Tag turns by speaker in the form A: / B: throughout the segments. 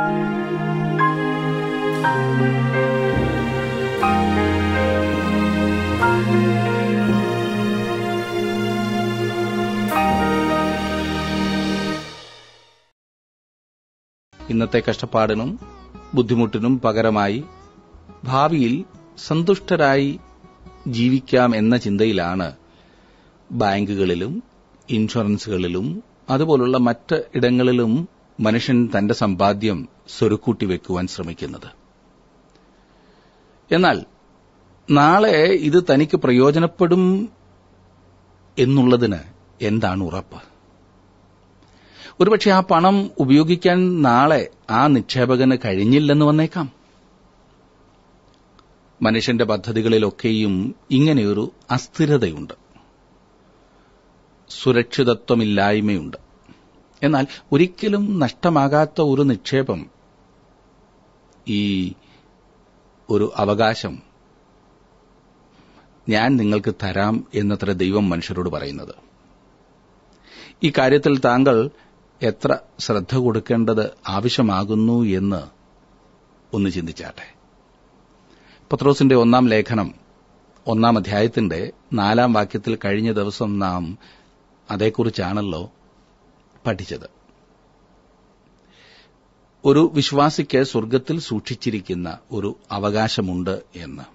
A: ഇന്നത്തെ കഷ്ടപ്പാടിനും ബുദ്ധിമുട്ടിനും പകരമായി ഭാവിയിൽ സന്തുഷ്ടരായി ജീവിക്കാം എന്ന ചിന്തയിലാണ് ബാങ്കുകളിലും ഇൻഷുറൻസുകളിലും അതുപോലുള്ള മറ്റ് ഇടങ്ങളിലും മനുഷ്യൻ തന്റെ സമ്പാദ്യം സ്വരുക്കൂട്ടി വെക്കുവാൻ ശ്രമിക്കുന്നത് എന്നാൽ നാളെ ഇത് തനിക്ക് പ്രയോജനപ്പെടും എന്നുള്ളതിന് എന്താണ് ഉറപ്പ് ഒരുപക്ഷെ ആ പണം ഉപയോഗിക്കാൻ നാളെ ആ നിക്ഷേപകന് കഴിഞ്ഞില്ലെന്ന് വന്നേക്കാം മനുഷ്യന്റെ പദ്ധതികളിലൊക്കെയും ഇങ്ങനെയൊരു അസ്ഥിരതയുണ്ട് സുരക്ഷിതത്വമില്ലായ്മയുണ്ട് എന്നാൽ ഒരിക്കലും നഷ്ടമാകാത്ത ഒരു നിക്ഷേപം ഈ ഒരു അവകാശം ഞാൻ നിങ്ങൾക്ക് തരാം എന്നത്ര ദൈവം മനുഷ്യരോട് പറയുന്നത് ഈ കാര്യത്തിൽ താങ്കൾ എത്ര ശ്രദ്ധ കൊടുക്കേണ്ടത് ആവശ്യമാകുന്നു എന്ന് ഒന്ന് ചിന്തിച്ചാട്ടെ പത്രോസിന്റെ ഒന്നാം ലേഖനം ഒന്നാം അധ്യായത്തിന്റെ നാലാം വാക്യത്തിൽ കഴിഞ്ഞ ദിവസം നാം അതേക്കുറിച്ചാണല്ലോ പഠിച്ചത് ഒരു വിശ്വാസിക്ക് സ്വർഗത്തിൽ സൂക്ഷിച്ചിരിക്കുന്ന ഒരു അവകാശമുണ്ട് എന്ന്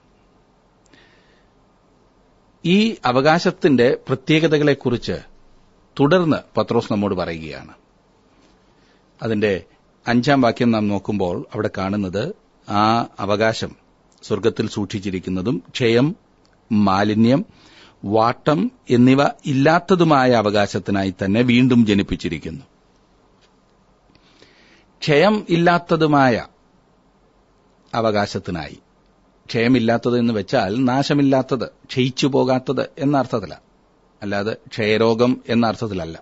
A: ഈ അവകാശത്തിന്റെ പ്രത്യേകതകളെക്കുറിച്ച് തുടർന്ന് പത്രോസ് നമ്മോട് പറയുകയാണ് അതിന്റെ അഞ്ചാം വാക്യം നാം നോക്കുമ്പോൾ അവിടെ കാണുന്നത് ആ അവകാശം സ്വർഗത്തിൽ സൂക്ഷിച്ചിരിക്കുന്നതും ക്ഷയം മാലിന്യം വാട്ടം എന്നിവ ഇല്ലാത്തതുമായ അവകാശത്തിനായി തന്നെ വീണ്ടും ജനിപ്പിച്ചിരിക്കുന്നു ക്ഷയം ഇല്ലാത്തതുമായ അവകാശത്തിനായി ക്ഷയമില്ലാത്തത് എന്ന് വെച്ചാൽ നാശമില്ലാത്തത് ക്ഷയിച്ചു പോകാത്തത് എന്ന അർത്ഥത്തില അല്ലാതെ ക്ഷയരോഗം എന്ന അർത്ഥത്തിലല്ല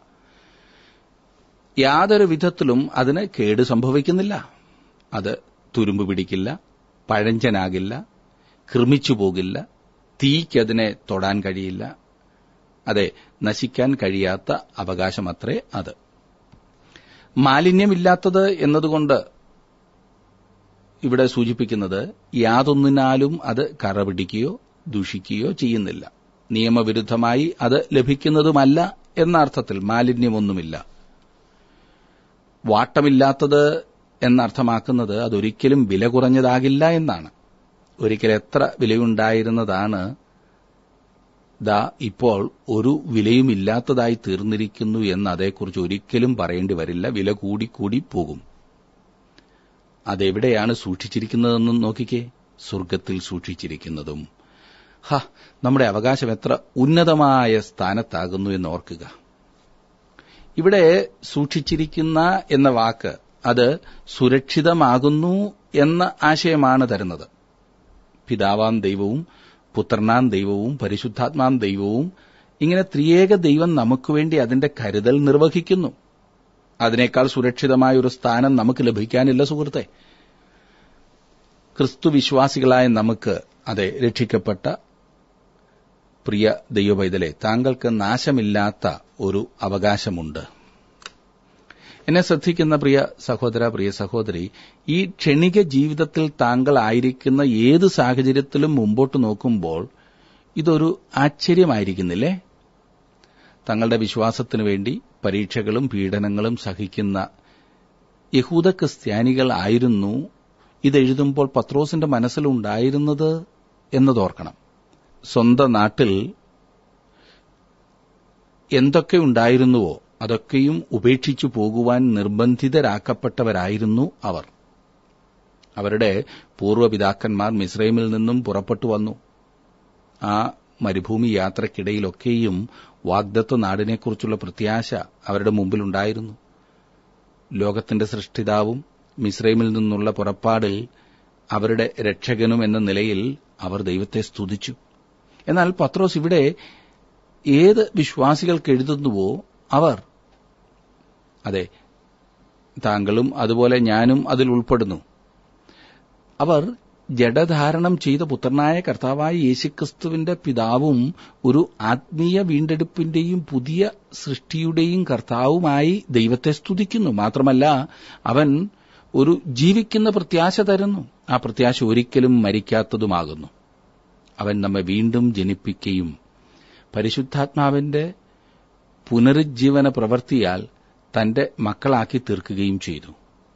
A: യാതൊരു വിധത്തിലും അതിന് കേട് സംഭവിക്കുന്നില്ല അത് തുരുമ്പ് പിടിക്കില്ല പഴഞ്ചനാകില്ല കൃമിച്ചു പോകില്ല തീക്കതിനെ തൊടാൻ കഴിയില്ല അതെ നശിക്കാൻ കഴിയാത്ത അവകാശമത്രേ അത് മാലിന്യമില്ലാത്തത് എന്നതുകൊണ്ട് ഇവിടെ സൂചിപ്പിക്കുന്നത് യാതൊന്നിനാലും അത് കറപിടിക്കുകയോ ദൂഷിക്കുകയോ ചെയ്യുന്നില്ല നിയമവിരുദ്ധമായി അത് ലഭിക്കുന്നതുമല്ല എന്ന അർത്ഥത്തിൽ മാലിന്യമൊന്നുമില്ല വാട്ടമില്ലാത്തത് എന്നർത്ഥമാക്കുന്നത് അതൊരിക്കലും വില കുറഞ്ഞതാകില്ല എന്നാണ് ഒരിക്കൽ എത്ര വിലയുണ്ടായിരുന്നതാണ് ദാ ഇപ്പോൾ ഒരു വിലയുമില്ലാത്തതായി തീർന്നിരിക്കുന്നു എന്ന് അതേക്കുറിച്ച് ഒരിക്കലും പറയേണ്ടി വരില്ല വില കൂടിക്കൂടി പോകും അതെവിടെയാണ് സൂക്ഷിച്ചിരിക്കുന്നതെന്നും നോക്കിക്കേ സ്വർഗത്തിൽ സൂക്ഷിച്ചിരിക്കുന്നതും ഹ നമ്മുടെ അവകാശം എത്ര ഉന്നതമായ സ്ഥാനത്താകുന്നു എന്ന് ഓർക്കുക ഇവിടെ സൂക്ഷിച്ചിരിക്കുന്ന എന്ന വാക്ക് അത് സുരക്ഷിതമാകുന്നു എന്ന ആശയമാണ് തരുന്നത് പിതാവാം ദൈവവും പുത്രനാം ദൈവവും പരിശുദ്ധാത്മാം ദൈവവും ഇങ്ങനെ ത്രിയേക ദൈവം നമുക്ക് വേണ്ടി അതിന്റെ കരുതൽ നിർവഹിക്കുന്നു അതിനേക്കാൾ സുരക്ഷിതമായ ഒരു സ്ഥാനം നമുക്ക് ലഭിക്കാനില്ല സുഹൃത്തെ ക്രിസ്തു വിശ്വാസികളായ നമുക്ക് അതെ രക്ഷിക്കപ്പെട്ട പ്രിയ ദൈവവൈതലെ താങ്കൾക്ക് നാശമില്ലാത്ത ഒരു അവകാശമുണ്ട് എന്നെ ശ്രദ്ധിക്കുന്ന പ്രിയ സഹോദര പ്രിയ സഹോദരി ഈ ക്ഷണിക ജീവിതത്തിൽ താങ്കൾ ആയിരിക്കുന്ന ഏത് സാഹചര്യത്തിലും മുമ്പോട്ട് നോക്കുമ്പോൾ ഇതൊരു ആശ്ചര്യമായിരിക്കുന്നില്ലേ തങ്ങളുടെ വിശ്വാസത്തിനു വേണ്ടി പരീക്ഷകളും പീഡനങ്ങളും സഹിക്കുന്ന യഹൂദ ക്രിസ്ത്യാനികൾ ആയിരുന്നു ഇതെഴുതുമ്പോൾ പത്രോസിന്റെ മനസ്സിലുണ്ടായിരുന്നത് എന്നതോർക്കണം സ്വന്തം നാട്ടിൽ എന്തൊക്കെ ഉണ്ടായിരുന്നുവോ അതൊക്കെയും ഉപേക്ഷിച്ചു പോകുവാൻ നിർബന്ധിതരാക്കപ്പെട്ടവരായിരുന്നു അവർ അവരുടെ പൂർവ്വപിതാക്കന്മാർ മിസ്രൈമിൽ നിന്നും പുറപ്പെട്ടു വന്നു ആ മരുഭൂമി യാത്രക്കിടയിലൊക്കെയും വാഗ്ദത്വ നാടിനെക്കുറിച്ചുള്ള പ്രത്യാശ അവരുടെ മുമ്പിലുണ്ടായിരുന്നു ലോകത്തിന്റെ സൃഷ്ടിതാവും മിസ്രൈമിൽ നിന്നുള്ള പുറപ്പാടിൽ അവരുടെ രക്ഷകനും എന്ന നിലയിൽ അവർ ദൈവത്തെ സ്തുതിച്ചു എന്നാൽ പത്രോസ് ഇവിടെ ഏത് വിശ്വാസികൾക്ക് എഴുതുന്നുവോ അവർ അതെ താങ്കളും അതുപോലെ ഞാനും അതിൽ ഉൾപ്പെടുന്നു അവർ ജഡധാരണം ചെയ്ത പുത്രനായ കർത്താവായ യേശുക്രിസ്തുവിന്റെ പിതാവും ഒരു ആത്മീയ വീണ്ടെടുപ്പിന്റെയും പുതിയ സൃഷ്ടിയുടെയും കർത്താവുമായി ദൈവത്തെ സ്തുതിക്കുന്നു മാത്രമല്ല അവൻ ഒരു ജീവിക്കുന്ന പ്രത്യാശ തരുന്നു ആ പ്രത്യാശ ഒരിക്കലും മരിക്കാത്തതുമാകുന്നു അവൻ നമ്മെ വീണ്ടും ജനിപ്പിക്കുകയും പരിശുദ്ധാത്മാവിന്റെ പുനരുജ്ജീവന പ്രവൃത്തിയാൽ തന്റെ മക്കളാക്കി തീർക്കുകയും ചെയ്തു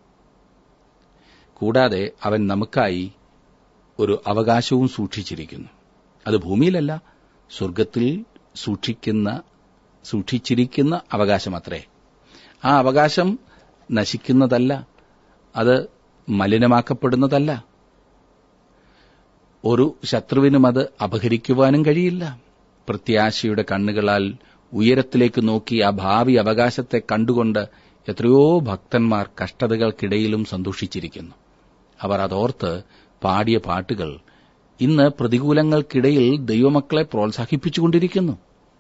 A: കൂടാതെ അവൻ നമുക്കായി ഒരു അവകാശവും സൂക്ഷിച്ചിരിക്കുന്നു അത് ഭൂമിയിലല്ല സ്വർഗത്തിൽ സൂക്ഷിക്കുന്ന സൂക്ഷിച്ചിരിക്കുന്ന അവകാശമത്രേ ആ അവകാശം നശിക്കുന്നതല്ല അത് മലിനമാക്കപ്പെടുന്നതല്ല ഒരു ശത്രുവിനും അത് അപഹരിക്കുവാനും കഴിയില്ല പ്രത്യാശയുടെ കണ്ണുകളാൽ ഉയരത്തിലേക്ക് നോക്കി ആ ഭാവി അവകാശത്തെ കണ്ടുകൊണ്ട് എത്രയോ ഭക്തന്മാർ കഷ്ടതകൾക്കിടയിലും സന്തോഷിച്ചിരിക്കുന്നു അവർ അതോർത്ത് പാടിയ പാട്ടുകൾ ഇന്ന് പ്രതികൂലങ്ങൾക്കിടയിൽ ദൈവമക്കളെ പ്രോത്സാഹിപ്പിച്ചുകൊണ്ടിരിക്കുന്നു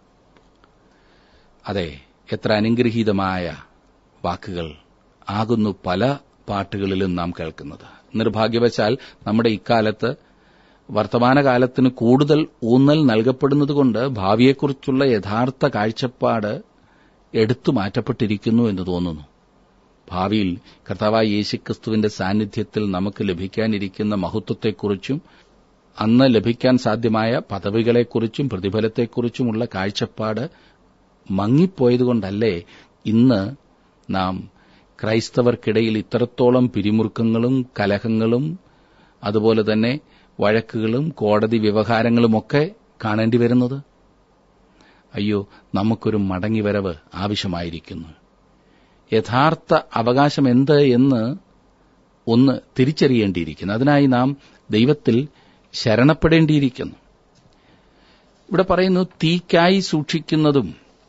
A: അതെ എത്ര അനുഗ്രഹീതമായ വാക്കുകൾ ആകുന്നു പല പാട്ടുകളിലും നാം കേൾക്കുന്നത് നിർഭാഗ്യവശാൽ നമ്മുടെ ഇക്കാലത്ത് വർത്തമാനകാലത്തിന് കൂടുതൽ ഊന്നൽ നൽകപ്പെടുന്നതുകൊണ്ട് ഭാവിയെക്കുറിച്ചുള്ള യഥാർത്ഥ കാഴ്ചപ്പാട് എടുത്തു മാറ്റപ്പെട്ടിരിക്കുന്നു എന്ന് തോന്നുന്നു ഭാവിയിൽ കർത്താവായ യേശുക്രിസ്തുവിന്റെ സാന്നിധ്യത്തിൽ നമുക്ക് ലഭിക്കാനിരിക്കുന്ന മഹത്വത്തെക്കുറിച്ചും അന്ന് ലഭിക്കാൻ സാധ്യമായ പദവികളെക്കുറിച്ചും പ്രതിഫലത്തെക്കുറിച്ചുമുള്ള കാഴ്ചപ്പാട് മങ്ങിപ്പോയതുകൊണ്ടല്ലേ ഇന്ന് നാം ക്രൈസ്തവർക്കിടയിൽ ഇത്രത്തോളം പിരിമുറുക്കങ്ങളും കലഹങ്ങളും അതുപോലെ തന്നെ വഴക്കുകളും കോടതി വ്യവഹാരങ്ങളുമൊക്കെ കാണേണ്ടി വരുന്നത് അയ്യോ നമുക്കൊരു മടങ്ങിവരവ് ആവശ്യമായിരിക്കുന്നു യഥാർത്ഥ അവകാശം എന്ത് എന്ന് ഒന്ന് തിരിച്ചറിയേണ്ടിയിരിക്കുന്നു അതിനായി നാം ദൈവത്തിൽ ശരണപ്പെടേണ്ടിയിരിക്കുന്നു ഇവിടെ പറയുന്നു തീക്കായി സൂക്ഷിക്കുന്നതും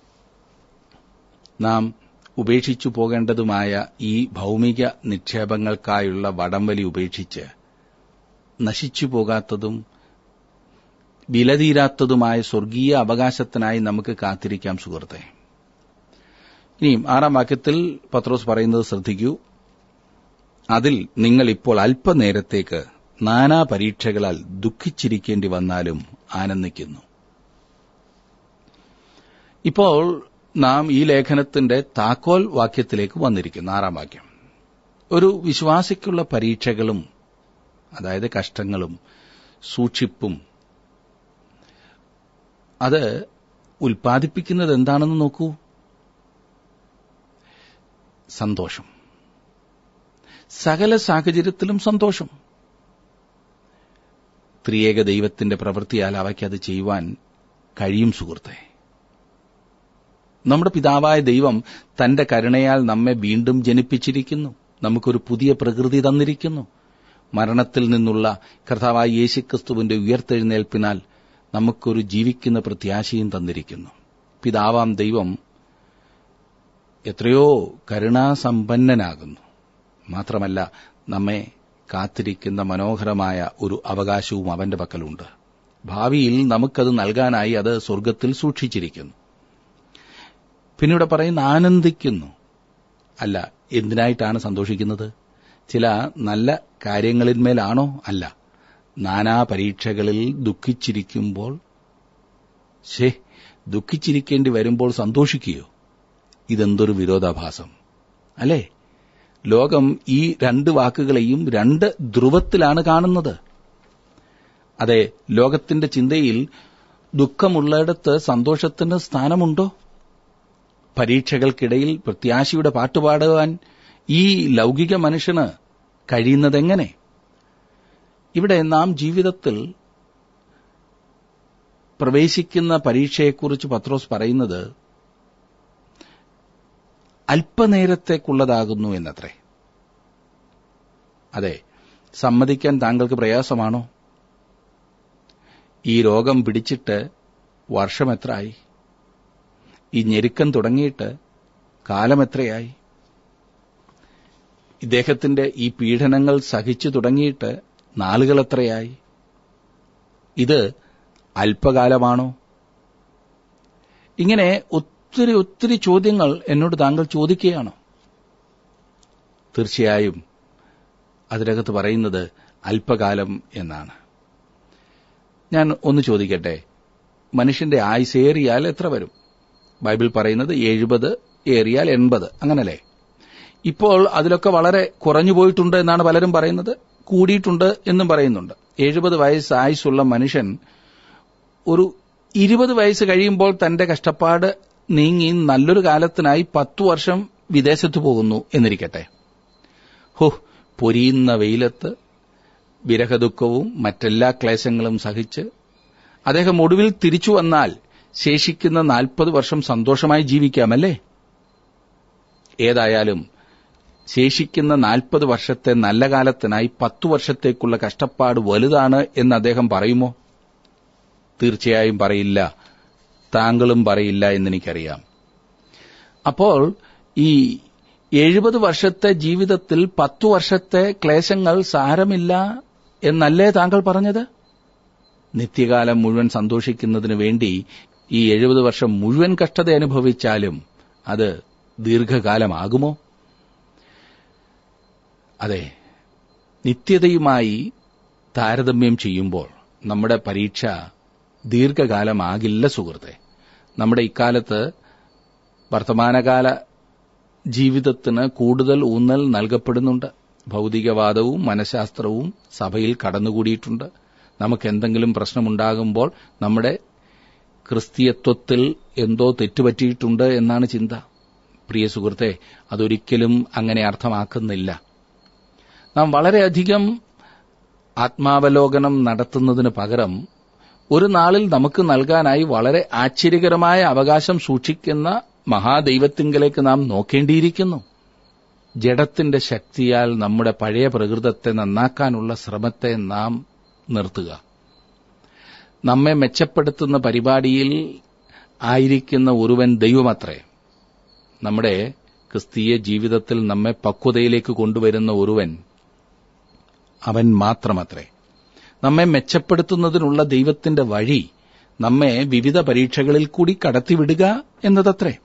A: നാം ഉപേക്ഷിച്ചു പോകേണ്ടതുമായ ഈ ഭൗമിക നിക്ഷേപങ്ങൾക്കായുള്ള വടംവലി ഉപേക്ഷിച്ച് നശിച്ചു പോകാത്തതും വിലതീരാത്തതുമായ സ്വർഗീയ അവകാശത്തിനായി നമുക്ക് കാത്തിരിക്കാം സുഹൃത്തെ ഇനിയും ആറാം വാക്യത്തിൽ പത്രോസ് പറയുന്നത് ശ്രദ്ധിക്കൂ അതിൽ നിങ്ങൾ ഇപ്പോൾ അല്പനേരത്തേക്ക് നാനാ പരീക്ഷകളാൽ ദുഃഖിച്ചിരിക്കേണ്ടി വന്നാലും ആനന്ദിക്കുന്നു ഇപ്പോൾ നാം ഈ ലേഖനത്തിന്റെ താക്കോൽ വാക്യത്തിലേക്ക് വന്നിരിക്കുന്നു ആറാം വാക്യം ഒരു വിശ്വാസിക്കുള്ള പരീക്ഷകളും അതായത് കഷ്ടങ്ങളും സൂക്ഷിപ്പും അത് ഉൽപ്പാദിപ്പിക്കുന്നത് എന്താണെന്ന് നോക്കൂ സന്തോഷം സകല സാഹചര്യത്തിലും സന്തോഷം ത്രിയേക ദൈവത്തിന്റെ പ്രവൃത്തിയാൽ അവയ്ക്കത് ചെയ്യുവാൻ കഴിയും സുഹൃത്തെ നമ്മുടെ പിതാവായ ദൈവം തന്റെ കരുണയാൽ നമ്മെ വീണ്ടും ജനിപ്പിച്ചിരിക്കുന്നു നമുക്കൊരു പുതിയ പ്രകൃതി തന്നിരിക്കുന്നു മരണത്തിൽ നിന്നുള്ള കർത്താവായ യേശുക്രിസ്തുവിന്റെ ഉയർത്തെഴുന്നേൽപ്പിനാൽ നമുക്കൊരു ജീവിക്കുന്ന പ്രത്യാശയും തന്നിരിക്കുന്നു പിതാവാം ദൈവം എത്രയോ കരുണാസമ്പന്നനാകുന്നു മാത്രമല്ല നമ്മെ കാത്തിരിക്കുന്ന മനോഹരമായ ഒരു അവകാശവും അവന്റെ പക്കലുണ്ട് ഭാവിയിൽ നമുക്കത് നൽകാനായി അത് സ്വർഗത്തിൽ സൂക്ഷിച്ചിരിക്കുന്നു പിന്നീട് പറയുന്ന ആനന്ദിക്കുന്നു അല്ല എന്തിനായിട്ടാണ് സന്തോഷിക്കുന്നത് ചില നല്ല കാര്യങ്ങളിന്മേലാണോ അല്ല നാനാ പരീക്ഷകളിൽ ദുഃഖിച്ചിരിക്കുമ്പോൾ ശേ ദുഃഖിച്ചിരിക്കേണ്ടി വരുമ്പോൾ സന്തോഷിക്കുകയോ ഇതെന്തൊരു വിരോധാഭാസം അല്ലേ ലോകം ഈ രണ്ട് വാക്കുകളെയും രണ്ട് ധ്രുവത്തിലാണ് കാണുന്നത് അതെ ലോകത്തിന്റെ ചിന്തയിൽ ദുഃഖമുള്ളിടത്ത് സന്തോഷത്തിന് സ്ഥാനമുണ്ടോ പരീക്ഷകൾക്കിടയിൽ പ്രത്യാശയുടെ പാട്ടുപാടുവാൻ ഈ ലൗകിക മനുഷ്യന് കഴിയുന്നതെങ്ങനെ ഇവിടെ നാം ജീവിതത്തിൽ പ്രവേശിക്കുന്ന പരീക്ഷയെക്കുറിച്ച് പത്രോസ് പറയുന്നത് അല്പനേരത്തേക്കുള്ളതാകുന്നു എന്നത്രേ അതെ സമ്മതിക്കാൻ താങ്കൾക്ക് പ്രയാസമാണോ ഈ രോഗം പിടിച്ചിട്ട് വർഷമെത്രയായി ഈ ഞെരുക്കം തുടങ്ങിയിട്ട് കാലമെത്രയായി ഇദ്ദേഹത്തിന്റെ ഈ പീഡനങ്ങൾ സഹിച്ചു തുടങ്ങിയിട്ട് നാളുകൾ എത്രയായി ഇത് അല്പകാലമാണോ ഇങ്ങനെ ഒത്തിരി ഒത്തിരി ചോദ്യങ്ങൾ എന്നോട് താങ്കൾ ചോദിക്കുകയാണ് തീർച്ചയായും അതിനകത്ത് പറയുന്നത് അല്പകാലം എന്നാണ് ഞാൻ ഒന്ന് ചോദിക്കട്ടെ മനുഷ്യന്റെ ആയുസ് ഏറിയാൽ എത്ര വരും ബൈബിൾ പറയുന്നത് എഴുപത് ഏറിയാൽ എൺപത് അങ്ങനല്ലേ ഇപ്പോൾ അതിലൊക്കെ വളരെ കുറഞ്ഞു പോയിട്ടുണ്ട് എന്നാണ് പലരും പറയുന്നത് കൂടിയിട്ടുണ്ട് എന്നും പറയുന്നുണ്ട് എഴുപത് വയസ്സ് ആയുസുള്ള മനുഷ്യൻ ഒരു ഇരുപത് വയസ്സ് കഴിയുമ്പോൾ തന്റെ കഷ്ടപ്പാട് നീങ്ങി നല്ലൊരു കാലത്തിനായി പത്തു വർഷം വിദേശത്ത് പോകുന്നു എന്നിരിക്കട്ടെ ഹോ പൊരിയുന്ന വെയിലത്ത് വിരഹദുഃഖവും മറ്റെല്ലാ ക്ലേശങ്ങളും സഹിച്ച് അദ്ദേഹം ഒടുവിൽ തിരിച്ചു വന്നാൽ ശേഷിക്കുന്ന നാൽപ്പത് വർഷം സന്തോഷമായി ജീവിക്കാമല്ലേ ഏതായാലും ശേഷിക്കുന്ന നാൽപ്പത് വർഷത്തെ നല്ല കാലത്തിനായി പത്തു വർഷത്തേക്കുള്ള കഷ്ടപ്പാട് വലുതാണ് എന്ന് അദ്ദേഹം പറയുമോ തീർച്ചയായും പറയില്ല താങ്കളും പറയില്ല എന്നെനിക്കറിയാം അപ്പോൾ ഈ എഴുപത് വർഷത്തെ ജീവിതത്തിൽ പത്തു വർഷത്തെ ക്ലേശങ്ങൾ സാരമില്ല എന്നല്ലേ താങ്കൾ പറഞ്ഞത് നിത്യകാലം മുഴുവൻ സന്തോഷിക്കുന്നതിനു വേണ്ടി ഈ എഴുപത് വർഷം മുഴുവൻ കഷ്ടത അനുഭവിച്ചാലും അത് ദീർഘകാലമാകുമോ അതെ നിത്യതയുമായി താരതമ്യം ചെയ്യുമ്പോൾ നമ്മുടെ പരീക്ഷ ദീർഘകാലമാകില്ല സുഹൃത്തെ നമ്മുടെ ഇക്കാലത്ത് വർത്തമാനകാല ജീവിതത്തിന് കൂടുതൽ ഊന്നൽ നൽകപ്പെടുന്നുണ്ട് ഭൗതികവാദവും മനഃശാസ്ത്രവും സഭയിൽ കടന്നുകൂടിയിട്ടുണ്ട് നമുക്ക് എന്തെങ്കിലും പ്രശ്നമുണ്ടാകുമ്പോൾ നമ്മുടെ ക്രിസ്തീയത്വത്തിൽ എന്തോ തെറ്റുപറ്റിയിട്ടുണ്ട് എന്നാണ് ചിന്ത പ്രിയ സുഹൃത്തെ അതൊരിക്കലും അങ്ങനെ അർത്ഥമാക്കുന്നില്ല നാം വളരെയധികം ആത്മാവലോകനം നടത്തുന്നതിന് പകരം ഒരു നാളിൽ നമുക്ക് നൽകാനായി വളരെ ആശ്ചര്യകരമായ അവകാശം സൂക്ഷിക്കുന്ന മഹാദൈവത്തിങ്കലേക്ക് നാം നോക്കേണ്ടിയിരിക്കുന്നു ജഡത്തിന്റെ ശക്തിയാൽ നമ്മുടെ പഴയ പ്രകൃതത്തെ നന്നാക്കാനുള്ള ശ്രമത്തെ നാം നിർത്തുക നമ്മെ മെച്ചപ്പെടുത്തുന്ന പരിപാടിയിൽ ആയിരിക്കുന്ന ഒരുവൻ ദൈവമത്രേ നമ്മുടെ ക്രിസ്തീയ ജീവിതത്തിൽ നമ്മെ പക്വതയിലേക്ക് കൊണ്ടുവരുന്ന ഒരുവൻ അവൻ മാത്രമത്രേ നമ്മെ മെച്ചപ്പെടുത്തുന്നതിനുള്ള ദൈവത്തിന്റെ വഴി നമ്മെ വിവിധ പരീക്ഷകളിൽ കൂടി കടത്തിവിടുക എന്നതത്രേ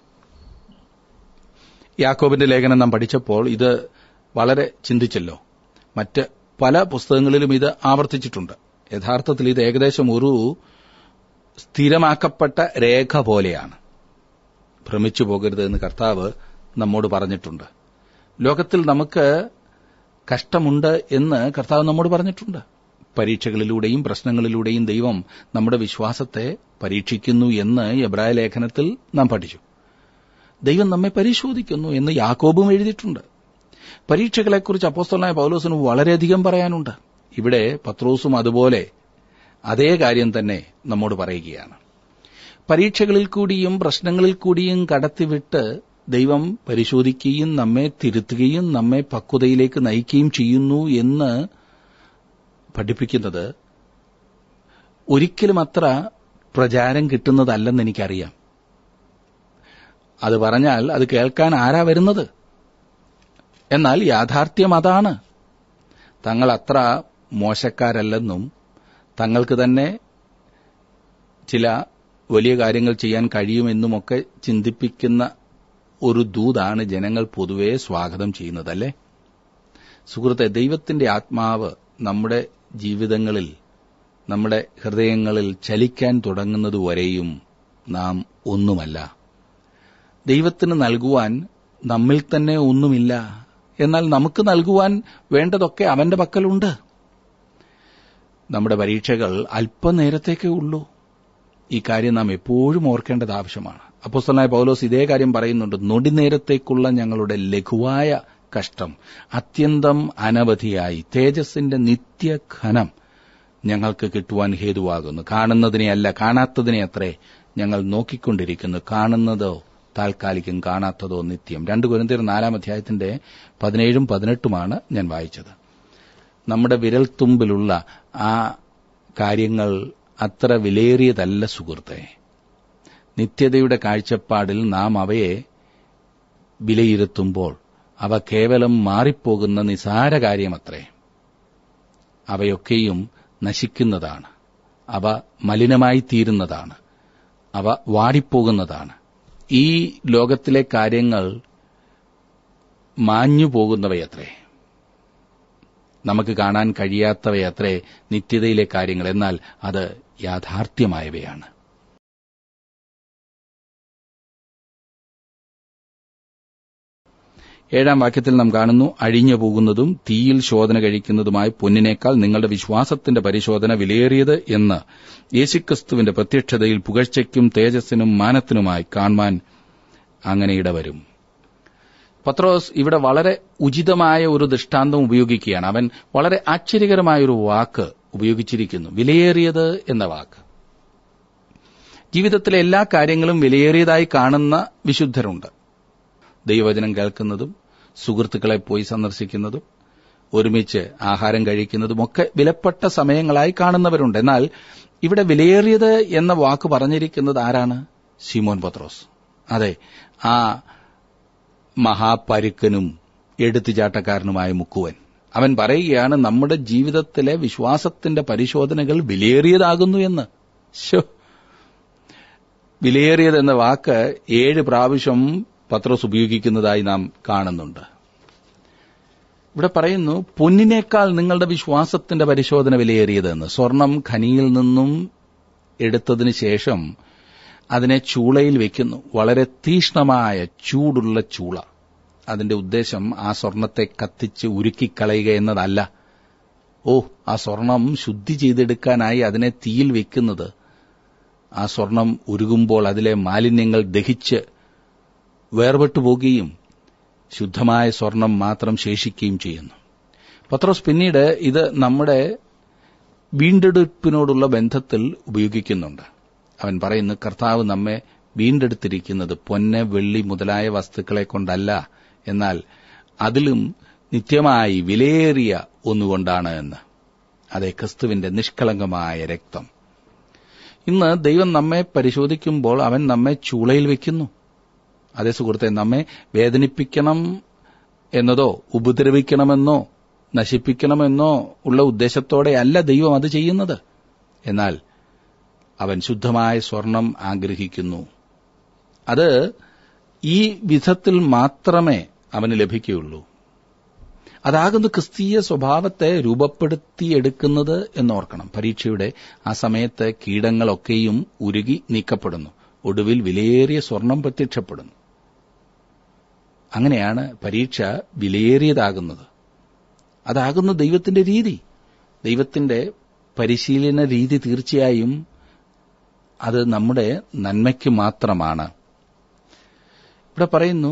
A: യാക്കോബിന്റെ ലേഖനം നാം പഠിച്ചപ്പോൾ ഇത് വളരെ ചിന്തിച്ചല്ലോ മറ്റ് പല പുസ്തകങ്ങളിലും ഇത് ആവർത്തിച്ചിട്ടുണ്ട് യഥാർത്ഥത്തിൽ ഇത് ഏകദേശം ഒരു സ്ഥിരമാക്കപ്പെട്ട രേഖ പോലെയാണ് ഭ്രമിച്ചു പോകരുത് എന്ന് കർത്താവ് നമ്മോട് പറഞ്ഞിട്ടുണ്ട് ലോകത്തിൽ നമുക്ക് കഷ്ടമുണ്ട് എന്ന് കർത്താവ് നമ്മോട് പറഞ്ഞിട്ടുണ്ട് പരീക്ഷകളിലൂടെയും പ്രശ്നങ്ങളിലൂടെയും ദൈവം നമ്മുടെ വിശ്വാസത്തെ പരീക്ഷിക്കുന്നു എന്ന് എബ്രായ ലേഖനത്തിൽ നാം പഠിച്ചു ദൈവം നമ്മെ പരിശോധിക്കുന്നു എന്ന് യാക്കോബും എഴുതിയിട്ടുണ്ട് പരീക്ഷകളെക്കുറിച്ച് അപ്പോസ്തലനായ പൗലോസിന് വളരെയധികം പറയാനുണ്ട് ഇവിടെ പത്രോസും അതുപോലെ അതേ കാര്യം തന്നെ നമ്മോട് പറയുകയാണ് പരീക്ഷകളിൽ കൂടിയും പ്രശ്നങ്ങളിൽ കൂടിയും കടത്തിവിട്ട് ദൈവം പരിശോധിക്കുകയും നമ്മെ തിരുത്തുകയും നമ്മെ പക്വതയിലേക്ക് നയിക്കുകയും ചെയ്യുന്നു എന്ന് പഠിപ്പിക്കുന്നത് ഒരിക്കലും അത്ര പ്രചാരം കിട്ടുന്നതല്ലെന്ന് എനിക്കറിയാം അത് പറഞ്ഞാൽ അത് കേൾക്കാൻ ആരാ വരുന്നത് എന്നാൽ യാഥാർത്ഥ്യം അതാണ് തങ്ങൾ അത്ര മോശക്കാരല്ലെന്നും തങ്ങൾക്ക് തന്നെ ചില വലിയ കാര്യങ്ങൾ ചെയ്യാൻ കഴിയുമെന്നുമൊക്കെ ചിന്തിപ്പിക്കുന്ന ഒരു ദൂതാണ് ജനങ്ങൾ പൊതുവെ സ്വാഗതം ചെയ്യുന്നതല്ലേ സുഹൃത്തെ ദൈവത്തിന്റെ ആത്മാവ് നമ്മുടെ ജീവിതങ്ങളിൽ നമ്മുടെ ഹൃദയങ്ങളിൽ ചലിക്കാൻ തുടങ്ങുന്നതുവരെയും നാം ഒന്നുമല്ല ദൈവത്തിന് നൽകുവാൻ നമ്മിൽ തന്നെ ഒന്നുമില്ല എന്നാൽ നമുക്ക് നൽകുവാൻ വേണ്ടതൊക്കെ അവന്റെ പക്കലുണ്ട് നമ്മുടെ പരീക്ഷകൾ അല്പനേരത്തേക്കേ ഉള്ളൂ ഈ കാര്യം നാം എപ്പോഴും ഓർക്കേണ്ടത് ആവശ്യമാണ് അപ്പോസ്തലനായ പൗലോസ് ഇതേ കാര്യം പറയുന്നുണ്ട് നൊടിനേരത്തേക്കുള്ള ഞങ്ങളുടെ ലഘുവായ കഷ്ടം അത്യന്തം അനവധിയായി തേജസ്സിന്റെ നിത്യഘനം ഞങ്ങൾക്ക് കിട്ടുവാൻ ഹേതുവാകുന്നു കാണുന്നതിനെയല്ല കാണാത്തതിനെ അത്രേ ഞങ്ങൾ നോക്കിക്കൊണ്ടിരിക്കുന്നു കാണുന്നതോ താൽക്കാലികം കാണാത്തതോ നിത്യം രണ്ട് കുരന്തിയർ നാലാം അധ്യായത്തിന്റെ പതിനേഴും പതിനെട്ടുമാണ് ഞാൻ വായിച്ചത് നമ്മുടെ വിരൽത്തുമ്പിലുള്ള ആ കാര്യങ്ങൾ അത്ര വിലയേറിയതല്ല സുഹൃത്തെ നിത്യതയുടെ കാഴ്ചപ്പാടിൽ നാം അവയെ വിലയിരുത്തുമ്പോൾ അവ കേവലം മാറിപ്പോകുന്ന നിസാര കാര്യമത്രേ അവയൊക്കെയും നശിക്കുന്നതാണ് അവ മലിനമായി തീരുന്നതാണ് അവ വാടിപ്പോകുന്നതാണ് ഈ ലോകത്തിലെ കാര്യങ്ങൾ മാഞ്ഞു പോകുന്നവയത്രേ നമുക്ക് കാണാൻ കഴിയാത്തവയത്രേ നിത്യതയിലെ കാര്യങ്ങൾ എന്നാൽ അത് യാഥാർത്ഥ്യമായവയാണ് ഏഴാം വാക്യത്തിൽ നാം കാണുന്നു അഴിഞ്ഞു പോകുന്നതും തീയിൽ ശോധന കഴിക്കുന്നതുമായ പൊന്നിനേക്കാൾ നിങ്ങളുടെ വിശ്വാസത്തിന്റെ പരിശോധന വിലയേറിയത് എന്ന് യേശുക്രിസ്തുവിന്റെ പ്രത്യക്ഷതയിൽ പുകഴ്ചയ്ക്കും തേജസ്സിനും മാനത്തിനുമായി കാണുവാൻ അങ്ങനെ ഇടവരും പത്രോസ് ഇവിടെ വളരെ ഉചിതമായ ഒരു ദൃഷ്ടാന്തം ഉപയോഗിക്കുകയാണ് അവൻ വളരെ ആശ്ചര്യകരമായ ഒരു വാക്ക് ഉപയോഗിച്ചിരിക്കുന്നു വിലയേറിയത് എന്ന വാക്ക് ജീവിതത്തിലെ എല്ലാ കാര്യങ്ങളും വിലയേറിയതായി കാണുന്ന വിശുദ്ധരുണ്ട് ദൈവവചനം കേൾക്കുന്നതും സുഹൃത്തുക്കളെ പോയി സന്ദർശിക്കുന്നതും ഒരുമിച്ച് ആഹാരം കഴിക്കുന്നതും ഒക്കെ വിലപ്പെട്ട സമയങ്ങളായി കാണുന്നവരുണ്ട് എന്നാൽ ഇവിടെ വിലയേറിയത് എന്ന വാക്ക് പറഞ്ഞിരിക്കുന്നത് ആരാണ് ശിമോൻ പത്രോസ് അതെ ആ മഹാപരുക്കനും എടുത്തുചാട്ടക്കാരനുമായ മുക്കുവൻ അവൻ പറയുകയാണ് നമ്മുടെ ജീവിതത്തിലെ വിശ്വാസത്തിന്റെ പരിശോധനകൾ വിലയേറിയതാകുന്നു എന്ന് ശോ വിലയേറിയത് എന്ന വാക്ക് ഏഴ് പ്രാവശ്യം പത്രോസ് ഉപയോഗിക്കുന്നതായി നാം കാണുന്നുണ്ട് ഇവിടെ പറയുന്നു പൊന്നിനേക്കാൾ നിങ്ങളുടെ വിശ്വാസത്തിന്റെ പരിശോധന വിലയേറിയതെന്ന് സ്വർണം ഖനിയിൽ നിന്നും എടുത്തതിന് ശേഷം അതിനെ ചൂളയിൽ വെക്കുന്നു വളരെ തീഷ്ണമായ ചൂടുള്ള ചൂള അതിന്റെ ഉദ്ദേശം ആ സ്വർണത്തെ കത്തിച്ച് ഉരുക്കിക്കളയുക എന്നതല്ല ഓ ആ സ്വർണം ശുദ്ധി ചെയ്തെടുക്കാനായി അതിനെ തീയിൽ വെക്കുന്നത് ആ സ്വർണം ഉരുകുമ്പോൾ അതിലെ മാലിന്യങ്ങൾ ദഹിച്ച് വേർപെട്ടു പോകുകയും ശുദ്ധമായ സ്വർണം മാത്രം ശേഷിക്കുകയും ചെയ്യുന്നു പത്രോസ് പിന്നീട് ഇത് നമ്മുടെ വീണ്ടെടുപ്പിനോടുള്ള ബന്ധത്തിൽ ഉപയോഗിക്കുന്നുണ്ട് അവൻ പറയുന്നു കർത്താവ് നമ്മെ വീണ്ടെടുത്തിരിക്കുന്നത് പൊന്ന് വെള്ളി മുതലായ വസ്തുക്കളെ കൊണ്ടല്ല എന്നാൽ അതിലും നിത്യമായി വിലയേറിയ ഒന്നുകൊണ്ടാണ് എന്ന് അതെ ക്രിസ്തുവിന്റെ നിഷ്കളങ്കമായ രക്തം ഇന്ന് ദൈവം നമ്മെ പരിശോധിക്കുമ്പോൾ അവൻ നമ്മെ ചൂളയിൽ വെക്കുന്നു അതേ സുഹൃത്തെ നമ്മെ വേദനിപ്പിക്കണം എന്നതോ ഉപദ്രവിക്കണമെന്നോ നശിപ്പിക്കണമെന്നോ ഉള്ള ഉദ്ദേശത്തോടെ അല്ല ദൈവം അത് ചെയ്യുന്നത് എന്നാൽ അവൻ ശുദ്ധമായ സ്വർണം ആഗ്രഹിക്കുന്നു അത് ഈ വിധത്തിൽ മാത്രമേ അവന് ലഭിക്കുകയുള്ളൂ അതാകുന്ന ക്രിസ്തീയ സ്വഭാവത്തെ രൂപപ്പെടുത്തിയെടുക്കുന്നത് എന്നോർക്കണം പരീക്ഷയുടെ ആ സമയത്ത് കീടങ്ങളൊക്കെയും ഉരുകി നീക്കപ്പെടുന്നു ഒടുവിൽ വിലയേറിയ സ്വർണം പ്രത്യക്ഷപ്പെടുന്നു അങ്ങനെയാണ് പരീക്ഷ വിലയേറിയതാകുന്നത് അതാകുന്നു ദൈവത്തിന്റെ രീതി ദൈവത്തിന്റെ പരിശീലന രീതി തീർച്ചയായും അത് നമ്മുടെ നന്മയ്ക്ക് മാത്രമാണ് ഇവിടെ പറയുന്നു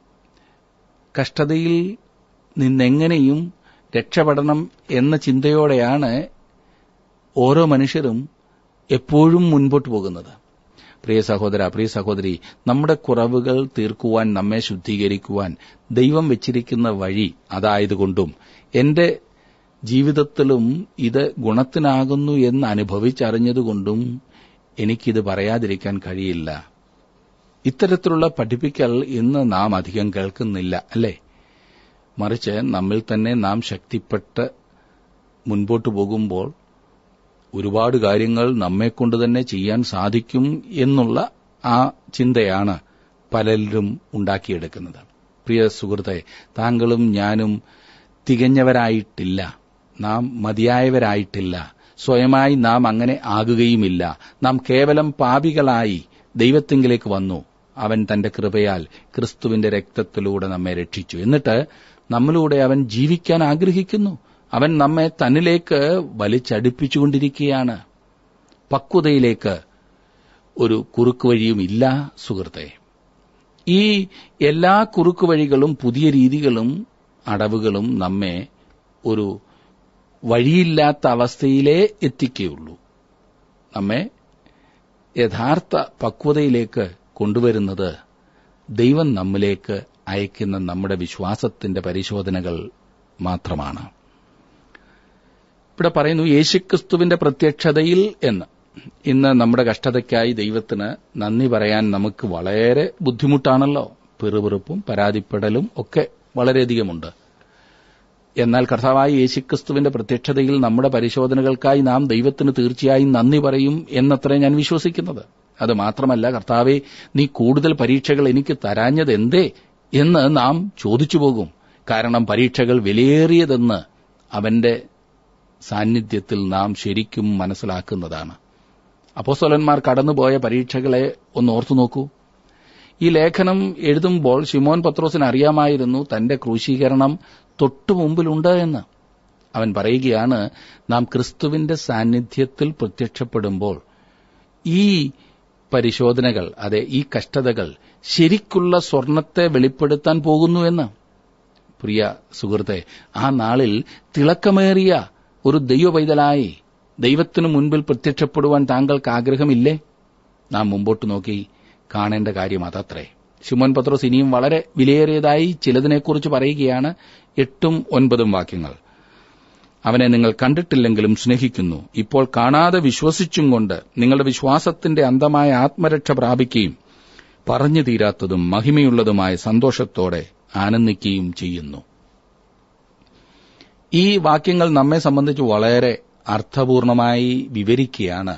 A: കഷ്ടതയിൽ നിന്നെങ്ങനെയും രക്ഷപ്പെടണം എന്ന ചിന്തയോടെയാണ് ഓരോ മനുഷ്യരും എപ്പോഴും മുൻപോട്ട് പോകുന്നത് പ്രിയ സഹോദര പ്രിയ സഹോദരി നമ്മുടെ കുറവുകൾ തീർക്കുവാൻ നമ്മെ ശുദ്ധീകരിക്കുവാൻ ദൈവം വെച്ചിരിക്കുന്ന വഴി അതായതുകൊണ്ടും എന്റെ ജീവിതത്തിലും ഇത് ഗുണത്തിനാകുന്നു എന്ന് അനുഭവിച്ചറിഞ്ഞതുകൊണ്ടും എനിക്കിത് പറയാതിരിക്കാൻ കഴിയില്ല ഇത്തരത്തിലുള്ള പഠിപ്പിക്കൽ ഇന്ന് നാം അധികം കേൾക്കുന്നില്ല അല്ലേ മറിച്ച് നമ്മിൽ തന്നെ നാം ശക്തിപ്പെട്ട് മുൻപോട്ടു പോകുമ്പോൾ ഒരുപാട് കാര്യങ്ങൾ നമ്മെക്കൊണ്ട് തന്നെ ചെയ്യാൻ സാധിക്കും എന്നുള്ള ആ ചിന്തയാണ് പലരിലും ഉണ്ടാക്കിയെടുക്കുന്നത് പ്രിയ സുഹൃത്തെ താങ്കളും ഞാനും തികഞ്ഞവരായിട്ടില്ല നാം മതിയായവരായിട്ടില്ല സ്വയമായി നാം അങ്ങനെ ആകുകയുമില്ല നാം കേവലം പാപികളായി ദൈവത്തിങ്കിലേക്ക് വന്നു അവൻ തന്റെ കൃപയാൽ ക്രിസ്തുവിന്റെ രക്തത്തിലൂടെ നമ്മെ രക്ഷിച്ചു എന്നിട്ട് നമ്മളിലൂടെ അവൻ ജീവിക്കാൻ ആഗ്രഹിക്കുന്നു അവൻ നമ്മെ തന്നിലേക്ക് വലിച്ചടിപ്പിച്ചുകൊണ്ടിരിക്കുകയാണ് പക്വതയിലേക്ക് ഒരു കുറുക്ക് വഴിയും ഇല്ല സുഹൃത്തെ ഈ എല്ലാ കുറുക്ക് വഴികളും പുതിയ രീതികളും അടവുകളും നമ്മെ ഒരു വഴിയില്ലാത്ത അവസ്ഥയിലേ എത്തിക്കുകയുള്ളൂ നമ്മെ യഥാർത്ഥ പക്വതയിലേക്ക് കൊണ്ടുവരുന്നത് ദൈവം നമ്മിലേക്ക് അയക്കുന്ന നമ്മുടെ വിശ്വാസത്തിന്റെ പരിശോധനകൾ മാത്രമാണ് ഇവിടെ പറയുന്നു യേശുക്രിസ്തുവിന്റെ പ്രത്യക്ഷതയിൽ എന്ന് ഇന്ന് നമ്മുടെ കഷ്ടതയ്ക്കായി ദൈവത്തിന് നന്ദി പറയാൻ നമുക്ക് വളരെ ബുദ്ധിമുട്ടാണല്ലോ പിറുപിറുപ്പും പരാതിപ്പെടലും ഒക്കെ വളരെയധികമുണ്ട് എന്നാൽ കർത്താവായ യേശുക്രിസ്തുവിന്റെ പ്രത്യക്ഷതയിൽ നമ്മുടെ പരിശോധനകൾക്കായി നാം ദൈവത്തിന് തീർച്ചയായും നന്ദി പറയും എന്നത്രേ ഞാൻ വിശ്വസിക്കുന്നത് അത് മാത്രമല്ല കർത്താവെ നീ കൂടുതൽ പരീക്ഷകൾ എനിക്ക് തരാഞ്ഞത് എന്തേ എന്ന് നാം ചോദിച്ചു പോകും കാരണം പരീക്ഷകൾ വിലയേറിയതെന്ന് അവന്റെ സാന്നിധ്യത്തിൽ നാം ശരിക്കും മനസ്സിലാക്കുന്നതാണ് അപ്പോസ്തലന്മാർ കടന്നുപോയ പരീക്ഷകളെ ഒന്ന് ഓർത്തു നോക്കൂ ഈ ലേഖനം എഴുതുമ്പോൾ ഷിമോൻ പത്രോസിന് അറിയാമായിരുന്നു തന്റെ ക്രൂശീകരണം തൊട്ടു മുമ്പിലുണ്ട് എന്ന് അവൻ പറയുകയാണ് നാം ക്രിസ്തുവിന്റെ സാന്നിധ്യത്തിൽ പ്രത്യക്ഷപ്പെടുമ്പോൾ ഈ പരിശോധനകൾ അതെ ഈ കഷ്ടതകൾ ശരിക്കുള്ള സ്വർണത്തെ വെളിപ്പെടുത്താൻ പോകുന്നുവെന്ന് പ്രിയ സുഹൃത്തെ ആ നാളിൽ തിളക്കമേറിയ ഒരു ദൈവപൈതലായി ദൈവത്തിനു മുൻപിൽ പ്രത്യക്ഷപ്പെടുവാൻ താങ്കൾക്ക് ആഗ്രഹമില്ലേ നാം മുമ്പോട്ട് നോക്കി കാണേണ്ട കാര്യം അതത്രേ ശിമോൻ പത്രോസ് ഇനിയും വളരെ വിലയേറിയതായി ചിലതിനെക്കുറിച്ച് പറയുകയാണ് എട്ടും ഒൻപതും വാക്യങ്ങൾ അവനെ നിങ്ങൾ കണ്ടിട്ടില്ലെങ്കിലും സ്നേഹിക്കുന്നു ഇപ്പോൾ കാണാതെ വിശ്വസിച്ചും കൊണ്ട് നിങ്ങളുടെ വിശ്വാസത്തിന്റെ അന്തമായ ആത്മരക്ഷ പ്രാപിക്കുകയും പറഞ്ഞു തീരാത്തതും മഹിമയുള്ളതുമായ സന്തോഷത്തോടെ ആനന്ദിക്കുകയും ചെയ്യുന്നു ഈ വാക്യങ്ങൾ നമ്മെ സംബന്ധിച്ച് വളരെ അർത്ഥപൂർണമായി വിവരിക്കുകയാണ്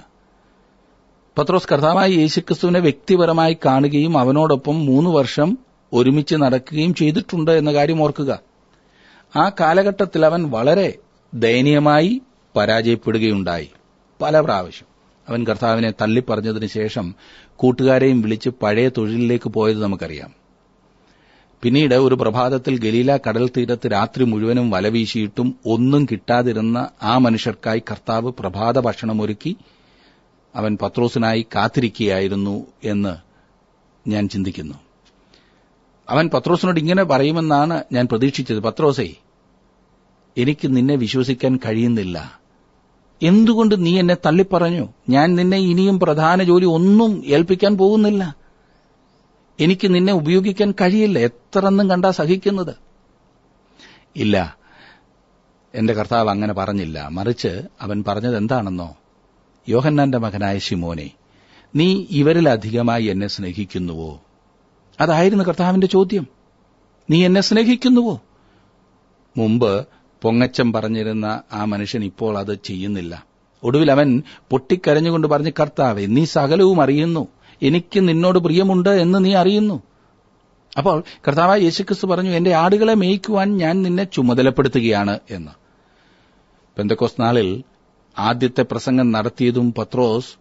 A: പത്രോസ് കർത്താവായ യേശുക്രിസ്തുവിനെ വ്യക്തിപരമായി കാണുകയും അവനോടൊപ്പം മൂന്ന് വർഷം ഒരുമിച്ച് നടക്കുകയും ചെയ്തിട്ടുണ്ട് എന്ന കാര്യം ഓർക്കുക ആ കാലഘട്ടത്തിൽ അവൻ വളരെ ദയനീയമായി പരാജയപ്പെടുകയുണ്ടായി പല പ്രാവശ്യം അവൻ കർത്താവിനെ തള്ളിപ്പറഞ്ഞതിനു ശേഷം കൂട്ടുകാരെയും വിളിച്ച് പഴയ തൊഴിലിലേക്ക് പോയത് നമുക്കറിയാം പിന്നീട് ഒരു പ്രഭാതത്തിൽ ഗലീല കടൽ തീരത്ത് രാത്രി മുഴുവനും വലവീശിയിട്ടും ഒന്നും കിട്ടാതിരുന്ന ആ മനുഷ്യർക്കായി കർത്താവ് പ്രഭാത ഭക്ഷണമൊരുക്കി അവൻ പത്രോസിനായി കാത്തിരിക്കുകയായിരുന്നു എന്ന് ഞാൻ ചിന്തിക്കുന്നു അവൻ പത്രോസിനോട് ഇങ്ങനെ പറയുമെന്നാണ് ഞാൻ പ്രതീക്ഷിച്ചത് പത്രോസേ എനിക്ക് നിന്നെ വിശ്വസിക്കാൻ കഴിയുന്നില്ല എന്തുകൊണ്ട് നീ എന്നെ തള്ളിപ്പറഞ്ഞു ഞാൻ നിന്നെ ഇനിയും പ്രധാന ജോലി ഒന്നും ഏൽപ്പിക്കാൻ പോകുന്നില്ല എനിക്ക് നിന്നെ ഉപയോഗിക്കാൻ കഴിയില്ല എത്രന്നും കണ്ടാ സഹിക്കുന്നത് ഇല്ല എന്റെ കർത്താവ് അങ്ങനെ പറഞ്ഞില്ല മറിച്ച് അവൻ പറഞ്ഞത് എന്താണെന്നോ യോഹന്നാന്റെ മകനായ ശിമോനെ നീ ഇവരിലധികമായി എന്നെ സ്നേഹിക്കുന്നുവോ അതായിരുന്നു കർത്താവിന്റെ ചോദ്യം നീ എന്നെ സ്നേഹിക്കുന്നുവോ മുമ്പ് പൊങ്ങച്ചം പറഞ്ഞിരുന്ന ആ മനുഷ്യൻ ഇപ്പോൾ അത് ചെയ്യുന്നില്ല ഒടുവിൽ അവൻ പൊട്ടിക്കരഞ്ഞുകൊണ്ട് പറഞ്ഞ് കർത്താവെ നീ സകലവും അറിയുന്നു എനിക്ക് നിന്നോട് പ്രിയമുണ്ട് എന്ന് നീ അറിയുന്നു അപ്പോൾ കർത്താവായ യേശുക്രിസ്തു പറഞ്ഞു എന്റെ ആടുകളെ മേയ്ക്കുവാൻ ഞാൻ നിന്നെ ചുമതലപ്പെടുത്തുകയാണ് എന്ന് പെന്തക്കോസ് നാളിൽ ആദ്യത്തെ പ്രസംഗം നടത്തിയതും പത്രോസ്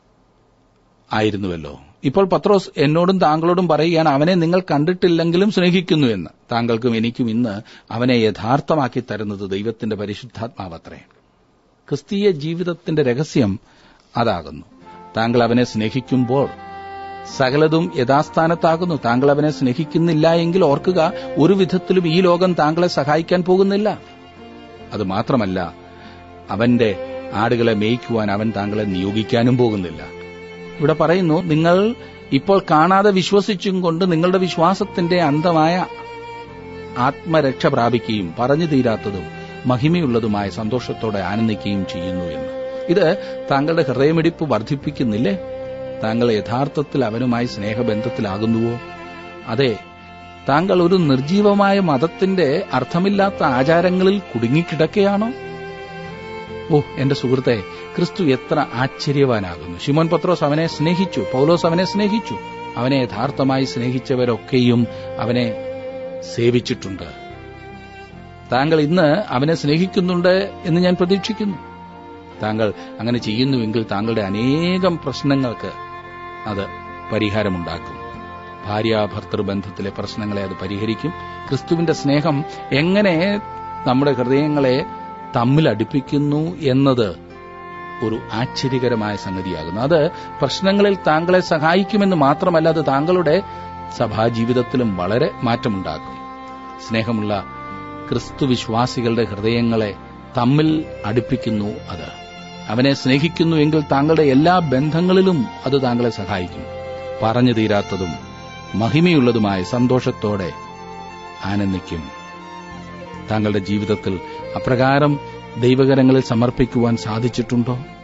A: ആയിരുന്നുവല്ലോ ഇപ്പോൾ പത്രോസ് എന്നോടും താങ്കളോടും പറയുകയാണ് അവനെ നിങ്ങൾ കണ്ടിട്ടില്ലെങ്കിലും സ്നേഹിക്കുന്നു എന്ന് താങ്കൾക്കും എനിക്കും ഇന്ന് അവനെ യഥാർത്ഥമാക്കി തരുന്നത് ദൈവത്തിന്റെ പരിശുദ്ധാത്മാവത്രേ ക്രിസ്തീയ ജീവിതത്തിന്റെ രഹസ്യം അതാകുന്നു താങ്കൾ അവനെ സ്നേഹിക്കുമ്പോൾ സകലതും യഥാസ്ഥാനത്താകുന്നു താങ്കൾ അവനെ സ്നേഹിക്കുന്നില്ല എങ്കിൽ ഓർക്കുക ഒരു വിധത്തിലും ഈ ലോകം താങ്കളെ സഹായിക്കാൻ പോകുന്നില്ല അത് മാത്രമല്ല അവന്റെ ആടുകളെ മേയ്ക്കുവാൻ അവൻ താങ്കളെ നിയോഗിക്കാനും പോകുന്നില്ല ഇവിടെ പറയുന്നു നിങ്ങൾ ഇപ്പോൾ കാണാതെ വിശ്വസിച്ചും കൊണ്ട് നിങ്ങളുടെ വിശ്വാസത്തിന്റെ അന്തമായ ആത്മരക്ഷ പ്രാപിക്കുകയും പറഞ്ഞു തീരാത്തതും മഹിമയുള്ളതുമായ സന്തോഷത്തോടെ ആനന്ദിക്കുകയും ചെയ്യുന്നു എന്ന് ഇത് താങ്കളുടെ ഹൃദയമിടിപ്പ് വർദ്ധിപ്പിക്കുന്നില്ലേ താങ്കൾ യഥാർത്ഥത്തിൽ അവനുമായി സ്നേഹബന്ധത്തിലാകുന്നുവോ അതെ താങ്കൾ ഒരു നിർജീവമായ മതത്തിന്റെ അർത്ഥമില്ലാത്ത ആചാരങ്ങളിൽ കുടുങ്ങിക്കിടക്കുകയാണോ ഓ എന്റെ സുഹൃത്തെ ക്രിസ്തു എത്ര ആശ്ചര്യവാനാകുന്നു ശിമോൻ പത്രോസ് അവനെ സ്നേഹിച്ചു പൗലോസ് അവനെ സ്നേഹിച്ചു അവനെ യഥാർത്ഥമായി സ്നേഹിച്ചവരൊക്കെയും അവനെ സേവിച്ചിട്ടുണ്ട് താങ്കൾ ഇന്ന് അവനെ സ്നേഹിക്കുന്നുണ്ട് എന്ന് ഞാൻ പ്രതീക്ഷിക്കുന്നു താങ്കൾ അങ്ങനെ ചെയ്യുന്നുവെങ്കിൽ താങ്കളുടെ അനേകം പ്രശ്നങ്ങൾക്ക് അത് പരിഹാരമുണ്ടാക്കും ഭാര്യാഭർത്തൃ ബന്ധത്തിലെ പ്രശ്നങ്ങളെ അത് പരിഹരിക്കും ക്രിസ്തുവിന്റെ സ്നേഹം എങ്ങനെ നമ്മുടെ ഹൃദയങ്ങളെ തമ്മിൽ അടുപ്പിക്കുന്നു എന്നത് ഒരു ആശ്ചര്യകരമായ സംഗതിയാകുന്നു അത് പ്രശ്നങ്ങളിൽ താങ്കളെ സഹായിക്കുമെന്ന് മാത്രമല്ല അത് താങ്കളുടെ സഭാജീവിതത്തിലും വളരെ മാറ്റമുണ്ടാക്കും സ്നേഹമുള്ള ക്രിസ്തു വിശ്വാസികളുടെ ഹൃദയങ്ങളെ തമ്മിൽ അടുപ്പിക്കുന്നു അത് അവനെ സ്നേഹിക്കുന്നു എങ്കിൽ താങ്കളുടെ എല്ലാ ബന്ധങ്ങളിലും അത് താങ്കളെ സഹായിക്കും പറഞ്ഞു തീരാത്തതും മഹിമയുള്ളതുമായ സന്തോഷത്തോടെ ആനന്ദിക്കും താങ്കളുടെ ജീവിതത്തിൽ അപ്രകാരം ദൈവകരങ്ങളിൽ സമർപ്പിക്കുവാൻ സാധിച്ചിട്ടുണ്ടോ